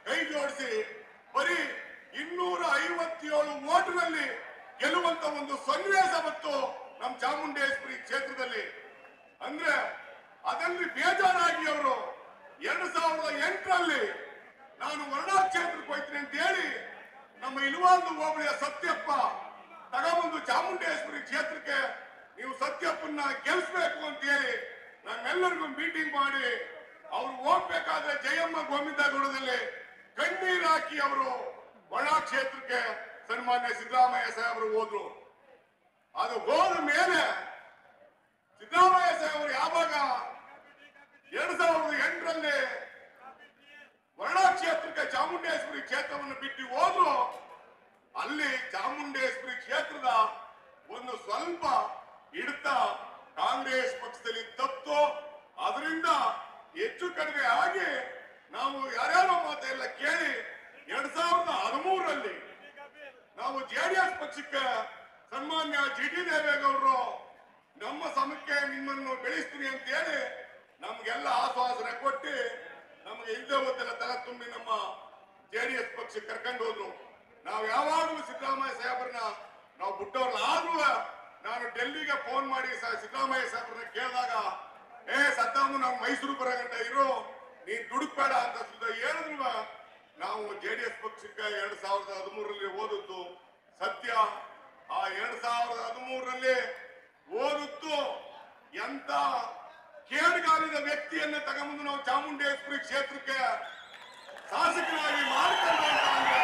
ಕೈ ಜೋಡಿಸಿ ಬರೀ ಇನ್ನೂರ ಐವತ್ತೇಳು ಓಟ್ನಲ್ಲಿ ಗೆಲ್ಲುವಂತ ಒಂದು ಸನ್ನಿವೇಶ ಮತ್ತು ನಮ್ಮ ಚಾಮುಂಡೇಶ್ವರಿ ಕ್ಷೇತ್ರದಲ್ಲಿ ಅಂದ್ರೆ ಅದರಲ್ಲಿ ಬೇಜಾರಾಗಿ ಅವರು ಎರಡ್ ಸಾವಿರದ ಎಂಟರಲ್ಲಿ ನಾನು ವರ್ಣಾ ಕ್ಷೇತ್ರಕ್ಕೆ ಹೋಗ್ತೀನಿ ಅಂತ ಹೇಳಿ ನಮ್ಮ ಇಲವಾಲ್ದು ಹೋಬಳಿಯ ಸತ್ಯಪ್ಪ ತಗೊಂಬಂದು ಚಾಮುಂಡೇಶ್ವರಿ ಕ್ಷೇತ್ರಕ್ಕೆ ನೀವು ಸತ್ಯಪ್ಪನ್ನ ಗೆಲ್ಲಿಸ್ಬೇಕು ಅಂತ ಹೇಳಿ ನಮ್ಮೆಲ್ಲರಿಗೂ ಮೀಟಿಂಗ್ ಮಾಡಿ ಅವ್ರು ಹೋಗ್ಬೇಕಾದ್ರೆ ಜಯಮ್ಮ ಗೋವಿಂದಗೌಡದಲ್ಲಿ ಕಣ್ಣೀರ್ ಹಾಕಿ ಅವರು ವರ್ಣಾ ಕ್ಷೇತ್ರಕ್ಕೆ ಸನ್ಮಾನ್ಯ ಸಿದ್ದರಾಮಯ್ಯ ಸಾಹೇಬರು ಹೋದ್ರು ಅದು ಹೋದ ಮೇಲೆ ಸಿದ್ದರಾಮಯ್ಯ ಸಾಹೇಬರು ಯಾವಾಗ ಎರಡ್ ಸಾವಿರದ ಎಂಟರಲ್ಲಿ ವರ್ಣಾ ಕ್ಷೇತ್ರಕ್ಕೆ ಚಾಮುಂಡೇಶ್ವರಿ ಕ್ಷೇತ್ರವನ್ನು ಬಿಟ್ಟು ಹೋದ್ರು ಅಲ್ಲಿ ಚಾಮುಂಡೇಶ್ವರಿ ಕ್ಷೇತ್ರದ ಒಂದು ಸ್ವಲ್ಪ ಹಿಡಿತ ಕಾಂಗ್ರೆಸ್ ಪಕ್ಷದಲ್ಲಿ ತಪ್ಪು ಅದರಿಂದ ಹೆಚ್ಚು ಕಡಿಮೆ ಆಗಿ ನಾವು ಯಾರ್ಯಾರೋ ಮಾತೆಲ್ಲ ಕೇಳಿ ಎರಡ್ ಸಾವಿರದ ಹದಿಮೂರರಲ್ಲಿ ನಾವು ಜೆಡಿಎಸ್ ಪಕ್ಷಕ್ಕೆ ಸನ್ಮಾನ್ಯ ಜಿ ಟಿ ದೇವೇಗೌಡರು ನಮ್ಮ ಸಮಕ್ಕೆ ನಿಮ್ಮನ್ನು ಬೆಳೆಸ್ತೀನಿ ಅಂತ ಹೇಳಿ ನಮ್ಗೆಲ್ಲ ಆಶ್ವಾಸನೆ ಕೊಟ್ಟು ನಮಗೆ ಇಲ್ಲದೆ ಹೋದೆಲ್ಲ ತಲೆ ತುಂಬಿ ನಮ್ಮ ಜೆಡಿಎಸ್ ಪಕ್ಷಕ್ಕೆ ಕರ್ಕೊಂಡು ಹೋದ್ರು ನಾವು ಯಾವಾಗಲೂ ಸಿದ್ದರಾಮಯ್ಯ ಸಾಹೇಬ್ರನ್ನ ನಾವು ಬಿಟ್ಟವ್ರಲ್ಲ ಆದ್ರೂ ನಾನು ಡೆಲ್ಲಿಗೆ ಫೋನ್ ಮಾಡಿ ಸ- ಸಿದ್ದರಾಮಯ್ಯ ಸಾಹೇಬ್ರನ್ನ ಕೇಳಿದಾಗ ಏ ಸದ್ದಾಮು ನಾವು ಮೈಸೂರು ಬರಗಂಟ ಇರೋ ನೀನ್ ದುಡುಕ್ಬೇಡ ಅಂತ ಸುದ್ದ ಹೇಳಿದ್ರು ನಾವು ಜೆಡಿಎಸ್ ಪಕ್ಷಕ್ಕೆ ಎರಡ್ ಸಾವಿರದ ಹದಿಮೂರರಲ್ಲಿ ಓದಿದ್ದು ಸತ್ಯ ಆ ಎರಡ್ ಸಾವಿರದ ಹದಿಮೂರರಲ್ಲಿ ಓದಿದ್ದು ಎಂತ ಕೇಡುಗಾಲಿದ ವ್ಯಕ್ತಿಯನ್ನ ತಗೊಂಬಂದು ನಾವು ಚಾಮುಂಡೇಶ್ವರಿ ಕ್ಷೇತ್ರಕ್ಕೆ ಶಾಸಕರಾಗಿ ಮಾಡ್ಕೊಂಡು ಅಂತ ಅಂದ್ರೆ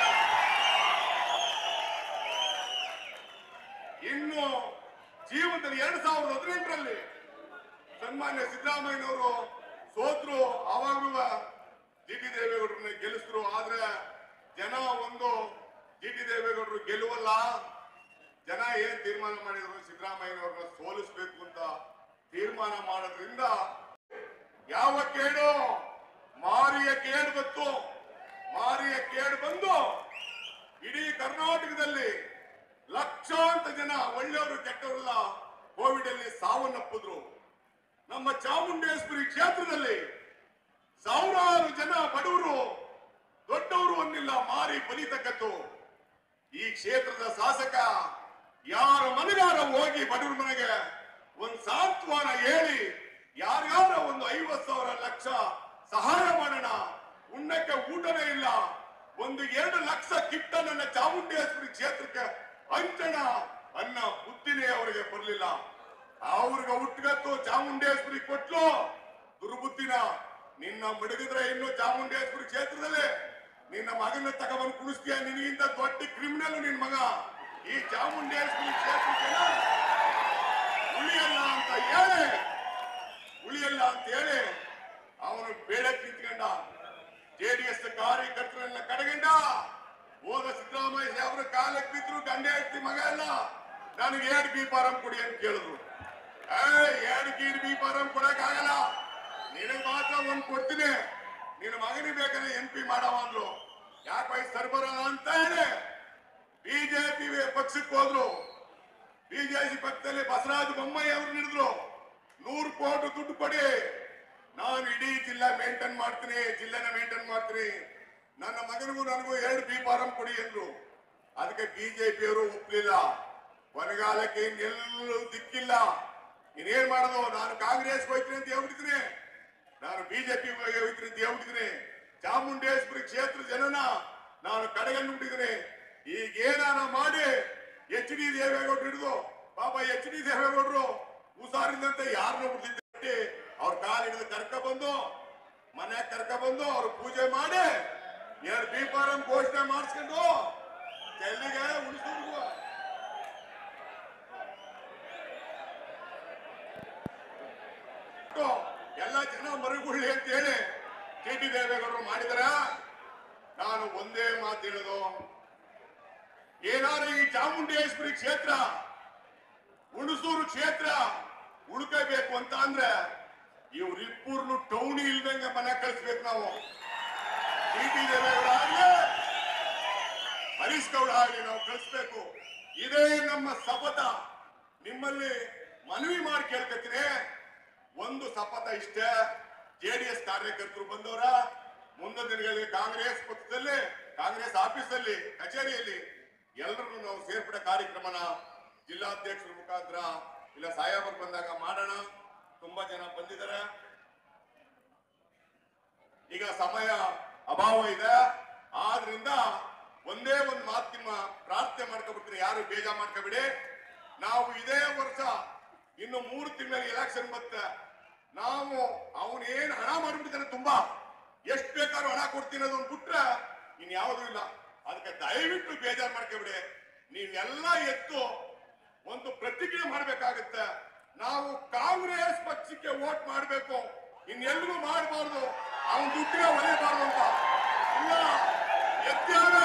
ಇನ್ನು ಜೀವನದಲ್ಲಿ ಎರಡ್ ಸಾವಿರದ ಹದಿನೆಂಟರಲ್ಲಿ ಸನ್ಮಾನ್ಯ ಸಿದ್ದರಾಮಯ್ಯನವರು ಸೋತ್ರು ಅವಾಗಲೂ ಜಿ ಟಿ ದೇವೇಗೌಡರನ್ನ ಗೆಲ್ಲಿಸಿದ್ರು ಆದ್ರೆ ಜನ ಒಂದು ಜಿ ಟಿ ದೇವೇಗೌಡರು ಗೆಲ್ಲುವಲ್ಲ ಜನ ಏನ್ ತೀರ್ಮಾನ ಮಾಡಿದ್ರು ಸಿದ್ದರಾಮಯ್ಯನವ್ರನ್ನ ಸೋಲಿಸ್ಬೇಕು ಅಂತ ತೀರ್ಮಾನ ಮಾಡೋದ್ರಿಂದ ಯಾವ ಕೇಡು ಮಾರಿಯ ಕೇಡು ಬಂತು ಮಾರಿಯ ಕೇಡು ಬಂದು ಇಡೀ ಕರ್ನಾಟಕದಲ್ಲಿ ಲಕ್ಷಾಂತರ ಜನ ಒಳ್ಳೆಯವರು ಕೆಟ್ಟವರೆಲ್ಲ ಕೋವಿಡ್ ಅಲ್ಲಿ ಸಾವನ್ನಪ್ಪಿದ್ರು ನಮ್ಮ ಚಾಮುಂಡೇಶ್ವರಿ ಕ್ಷೇತ್ರದಲ್ಲಿ ಸಾವಿರಾರು ಜನ ಬಡವರು ದೊಡ್ಡವರು ಅನ್ನಿಲ್ಲ ಮಾರಿ ಬಲಿತಕ್ಕದ್ದು ಈ ಕ್ಷೇತ್ರದ ಶಾಸಕ ಯಾರ ಮನೆಗಾರ ಹೋಗಿ ಬಡವ್ರ ಮನೆಗೆ ಒಂದ್ ಸಾಂತ್ವನ ಹೇಳಿ ಯಾರ್ಯಾರ ಒಂದು ಐವತ್ ಸಾವಿರ ಲಕ್ಷ ಸಹಾಯ ಮಾಡೋಣ ಉಣ್ಣಕ್ಕೆ ಊಟನೇ ಇಲ್ಲ ಒಂದು ಎರಡು ಲಕ್ಷ ಕಿಟ್ಟ ನನ್ನ ಚಾಮುಂಡೇಶ್ವರಿ ಕ್ಷೇತ್ರಕ್ಕೆ ಹಂಚಣ ಅನ್ನ ಬುದ್ಧಿನೇ ಅವರಿಗೆ ಬರಲಿಲ್ಲ ಅವ್ರಿಗೆ ಹುಟ್ಟಗತ್ತು ಚಾಮುಂಡೇಶ್ವರಿ ಕೊಟ್ಲು ದುರ್ಬುದ್ಧಿನ ನಿನ್ನ ಮಡಗಿದ್ರೆ ಇನ್ನು ಚಾಮುಂಡೇಶ್ವರಿ ಕ್ಷೇತ್ರದಲ್ಲಿ ನಿನ್ನ ಮಗನ ತಗೊಂಡ್ಬಂದು ಕುಣಿಸ್ತೀಯ ನಿನಗಿಂತ ದೊಡ್ಡ ಕ್ರಿಮಿನಲ್ ನಿನ್ ಮಗ ಈ ಚಾಮುಂಡೇಶ್ವರಿ ಕ್ಷೇತ್ರಕ್ಕೆ ಉಳಿಯಲ್ಲ ಅಂತ ಹೇಳಿ ಉಳಿಯಲ್ಲ ಅಂತ ಹೇಳಿ ಅವನು ಬೇಡಕ್ಕೆ ನಿಂತ್ಕೊಂಡ ಜೆಡಿಎಸ್ ಕಾರ್ಯಕರ್ತರನ್ನ ಕಡೆಗಂಡ ಹೋದ ಸಿದ್ದರಾಮಯ್ಯ ಸಾಹೇಬ್ರ ಕಾಲಕ್ಕೆ ಬಿದ್ರು ಗಂಡ ಹೆಂಡತಿ ಮಗ ಎಲ್ಲ ನನಗೆ ಎರಡು ಬಿ ಫಾರಂ ಕೊಡಿ ಅಂತ ಕೇಳಿದ್ರು ಏ ಎರಡು ಗೀಡ್ ಬಿ ಫಾರಂ ಕೊಡಕ್ ಆಗಲ್ಲ ನಿನಗೆ ಮಾತ್ರ ಒಂದ್ ಕೊಡ್ತೀನಿ ನಿನ್ನ ಮಗನಿಗೆ ಬೇಕಾದ್ರೆ ಎಂ ಪಿ ಮಾಡವ ಅಂದ್ರು ಯಾಕೆ ಸರ್ಬರ ಅಂತ ಹೇಳಿ ಬಿಜೆಪಿ ಪಕ್ಷಕ್ಕೆ ಹೋದ್ರು ಬಿಜೆಪಿ ಪಕ್ಷದಲ್ಲಿ ಬಸವರಾಜ ಬೊಮ್ಮಾಯಿ ಅವರು ಹಿಡಿದ್ರು ನೂರು ಕೋಟಿ ದುಡ್ಡು ಕೊಡಿ ನಾನು ಇಡೀ ಜಿಲ್ಲಾ ಮೇಂಟೈನ್ ಮಾಡ್ತೀನಿ ಜಿಲ್ಲೆನ ಮೇಂಟೈನ್ ಮಾಡ್ತೀನಿ ನನ್ನ ಮಗನಿಗೂ ನನಗೂ ಎರಡು ಬಿ ಫಾರಂ ಕೊಡಿ ಎಂದ್ರು ಅದಕ್ಕೆ ಬಿಜೆಪಿಯವರು ಒಪ್ಪಲಿಲ್ಲ ಕೊನೆಗಾಲಕ್ಕೆ ಇನ್ನೆಲ್ಲೂ ದಿಕ್ಕಿಲ್ಲ ಇನ್ನೇನ್ ಮಾಡೋದು ನಾನು ಕಾಂಗ್ರೆಸ್ ಹೋಯ್ತೀನಿ ಅಂತ ಹೇಳ್ಬಿಡ್ತೀನಿ ನಾನು ಬಿಜೆಪಿ ಹೋಯ್ತೀನಿ ಅಂತ ಹೇಳ್ಬಿಟ್ಟಿದ್ದೀನಿ ಚಾಮುಂಡೇಶ್ವರಿ ಕ್ಷೇತ್ರ ಜನನ ನಾನು ಕಡೆಗಂಡು ಬಿಟ್ಟಿದ್ದೀನಿ ಈಗ ಏನಾನ ಮಾಡಿ ಎಚ್ ಡಿ ದೇವೇಗೌಡರು ಹಿಡಿದು ಪಾಪ ಎಚ್ ಡಿ ದೇವೇಗೌಡರು ಹುಷಾರಿಲ್ಲಂತೆ ಯಾರನ್ನ ಬಿಡ್ತಿದ್ದೆ ಅವ್ರ ಕಾಲು ಹಿಡಿದು ಕರ್ಕ ಬಂದು ಮನೆ ಕರ್ಕ ಬಂದು ಅವ್ರ ಪೂಜೆ ಮಾಡಿ ಎರಡು ಬಿ ಫಾರಂ ಘೋಷಣೆ ಮಾಡಿಸ್ಕೊಂಡು ಎಲ್ಲಿಗೆ ಉಳಿಸಿದ್ರು ಎಲ್ಲ ಜನ ಮರುಗುಳ್ಳಿ ಅಂತ ಹೇಳಿ ಟಿ ಟಿ ದೇವೇಗೌಡರು ಮಾಡಿದಾರ ನಾನು ಒಂದೇ ಮಾತು ಹೇಳೋದು ಏನಾದ್ರೂ ಈ ಚಾಮುಂಡೇಶ್ವರಿ ಕ್ಷೇತ್ರ ಹುಣಸೂರು ಕ್ಷೇತ್ರ ಉಳ್ಕಬೇಕು ಅಂತ ಅಂದ್ರೆ ಇವ್ರಿಬ್ಬರನ್ನು ಟೌನಿ ಇಲ್ದಂಗೆ ಮನೆ ಕಳಿಸ್ಬೇಕು ನಾವು ಟಿ ಟಿ ದೇವೇಗೌಡ ಆಗ್ಲಿ ಹರೀಶ್ ಗೌಡ ಆಗ್ಲಿ ನಾವು ಕಳಿಸ್ಬೇಕು ಇದೇ ನಮ್ಮ ಶಪಥ ನಿಮ್ಮಲ್ಲಿ ಮನವಿ ಮಾಡಿ ಕೇಳ್ಕತ್ತೀನಿ ಒಂದು ಶಪಥ ಇಷ್ಟೇ ಜೆಡಿಎಸ್ ಕಾರ್ಯಕರ್ತರು ಬಂದವರ ಮುಂದೆ ಮುಂದಿನ ದಿನಗಳಲ್ಲಿ ಕಾಂಗ್ರೆಸ್ ಪಕ್ಷದಲ್ಲಿ ಕಾಂಗ್ರೆಸ್ ಆಫೀಸಲ್ಲಿ ಕಚೇರಿಯಲ್ಲಿ ಎಲ್ಲರೂ ನಾವು ಸೇರ್ಪಡೆ ಕಾರ್ಯಕ್ರಮನ ಜಿಲ್ಲಾಧ್ಯಕ್ಷರ ಮುಖಾಂತರ ಇಲ್ಲ ಸಾಹೇಬರು ಬಂದಾಗ ಮಾಡೋಣ ತುಂಬಾ ಜನ ಬಂದಿದ್ದಾರೆ ಈಗ ಸಮಯ ಅಭಾವ ಇದೆ ಆದ್ರಿಂದ ಒಂದೇ ಒಂದು ಮಾತು ನಿಮ್ಮ ಪ್ರಾರ್ಥನೆ ಮಾಡ್ಕೊಬಿಡ್ತೀನಿ ಯಾರು ಬೇಜಾರ್ ಮಾಡ್ಕೊಬಿಡಿ ನಾವು ಇದೇ ವರ್ಷ ಇನ್ನು ಮೂರು ತಿಂಗಳ ಎಲೆಕ್ಷನ್ ಬರುತ್ತೆ ನಾವು ಅವನು ಏನ್ ಹಣ ಮಾಡ್ಬಿಟ್ಟಿದ್ದಾನೆ ತುಂಬಾ ಎಷ್ಟ್ ಬೇಕಾದ್ರೂ ಹಣ ಕೊಡ್ತೀನಿ ಅದನ್ನ ಬಿಟ್ರೆ ಇನ್ ಯಾವುದು ಇಲ್ಲ ಅದಕ್ಕೆ ದಯವಿಟ್ಟು ಬೇಜಾರ್ ಮಾಡ್ಕೊಬಿಡಿ ನೀವೆಲ್ಲ ಎತ್ತು ಒಂದು ಪ್ರತಿಜ್ಞೆ ಮಾಡ್ಬೇಕಾಗತ್ತೆ ನಾವು ಕಾಂಗ್ರೆಸ್ ಪಕ್ಷಕ್ಕೆ ವೋಟ್ ಮಾಡಬೇಕು ಇನ್ನೆಲ್ರಿಗೂ ಮಾಡಬಾರ್ದು ಅವನ ದುಡ್ಡಿಗೆ ಒಲಿಬಾರ್ದು ಅಂತ ಇಲ್ಲ ಎತ್ತಿಯಾಗ